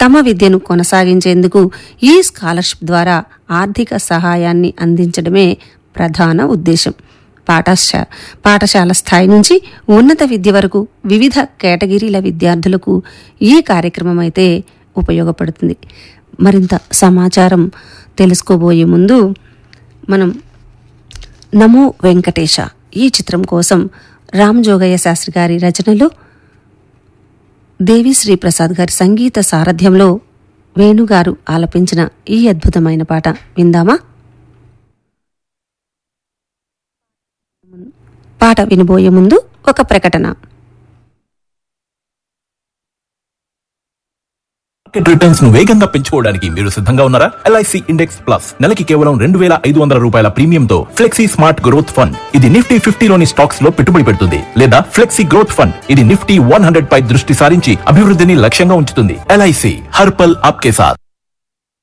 తమ విద్యను కొనసాగించేందుకు ఈ స్కాలర్షిప్ ద్వారా ఆర్థిక సహాయాన్ని అందించడమే ప్రధాన ఉద్దేశం పాఠశా పాఠశాల స్థాయి నుంచి ఉన్నత విద్య వరకు వివిధ కేటగిరీల విద్యార్థులకు ఈ కార్యక్రమం అయితే ఉపయోగపడుతుంది మరింత సమాచారం తెలుసుకోబోయే ముందు మనం నమో వెంకటేశ ఈ చిత్రం కోసం రామ్ జోగయ్య శాస్త్రి గారి రచనలో దేవి శ్రీప్రసాద్ గారి సంగీత సారథ్యంలో వేణుగారు ఆలపించిన ఈ అద్భుతమైన పాట విందామా పాట వినబోయే ముందు ఒక ప్రకటన మార్కెట్ రిటర్న్స్ ను వేగంగా పెంచుకోవడానికి మీరు సిద్ధంగా ఉన్నారా ఎల్ఐసి ఇండెక్స్ ప్లస్ నెలకి కేవలం రెండు వేల ఐదు వందల రూపాయల ప్రీమియంతో ఫ్లెక్సీ స్మార్ట్ గ్రోత్ ఫండ్ ఇది నిఫ్టీ ఫిఫ్టీలోని స్టాక్స్ లో పెట్టుబడి పెడుతుంది లేదా ఫ్లెక్సీ గ్రోత్ ఫండ్ ఇది నిఫ్టీ వన్ హండ్రెడ్ పై దృష్టి సారించి అభివృద్ధిని లక్ష్యంగా ఉంచుతుంది ఎల్ఐసి హర్పల్ ఆప్కే సాత్